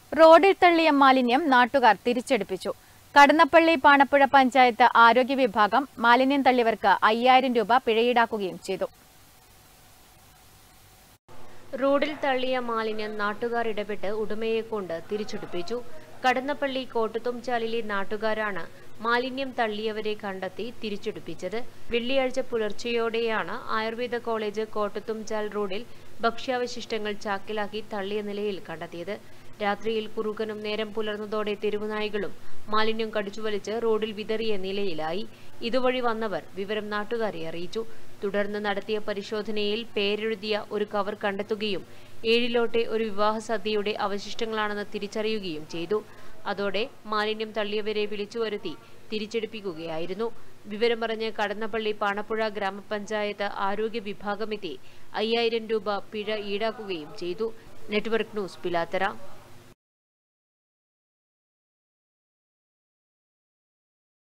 റോഡിൽ തള്ളിയ മാലിന്യം നാട്ടുകാർ തിരിച്ചെടുപ്പിച്ചു കടന്നപ്പള്ളി പാണപ്പുഴ പഞ്ചായത്ത് ആരോഗ്യ വിഭാഗം മാലിന്യം തള്ളിയവർക്ക് അയ്യായിരം രൂപ പിഴയീടാക്കുകയും ചെയ്തു റോഡിൽ തള്ളിയ മാലിന്യം നാട്ടുകാർ ഇടപെട്ട് ഉടമയെ കൊണ്ട് തിരിച്ചെടുപ്പിച്ചു കടന്നപ്പള്ളി കോട്ടത്തുംചാലിലെ നാട്ടുകാരാണ് മാലിന്യം തള്ളിയവരെ കണ്ടെത്തി തിരിച്ചെടുപ്പിച്ചത് വെള്ളിയാഴ്ച പുലർച്ചെയോടെയാണ് ആയുർവേദ കോളേജ് കോട്ടത്തുംചാൽ റോഡിൽ ഭക്ഷ്യാവശിഷ്ടങ്ങൾ ചാക്കിലാക്കി തള്ളിയ നിലയിൽ കണ്ടെത്തിയത് രാത്രിയിൽ കുറുക്കനും നേരം പുലർന്നതോടെ തെരുവുനായ്കളും മാലിന്യം കടിച്ചുവലിച്ച് റോഡിൽ വിതറിയ നിലയിലായി ഇതുവഴി വന്നവർ വിവരം നാട്ടുകാരെ അറിയിച്ചു തുടർന്ന് നടത്തിയ പരിശോധനയിൽ പേരെഴുതിയ ഒരു കവർ കണ്ടെത്തുകയും ഏഴിലോട്ടെ ഒരു വിവാഹ സദ്യയുടെ അവശിഷ്ടങ്ങളാണെന്ന് തിരിച്ചറിയുകയും ചെയ്തു അതോടെ മാലിന്യം തള്ളിയവരെ വിളിച്ചു വരുത്തി തിരിച്ചെടുപ്പിക്കുകയായിരുന്നു വിവരമറിഞ്ഞ് കടന്നപ്പള്ളി പാണപ്പുഴ ഗ്രാമപഞ്ചായത്ത് ആരോഗ്യ വിഭാഗമെത്തി അയ്യായിരം രൂപ പിഴ ഈടാക്കുകയും ചെയ്തു നെറ്റ്വർക്ക് ന്യൂസ് പിലാത്തറ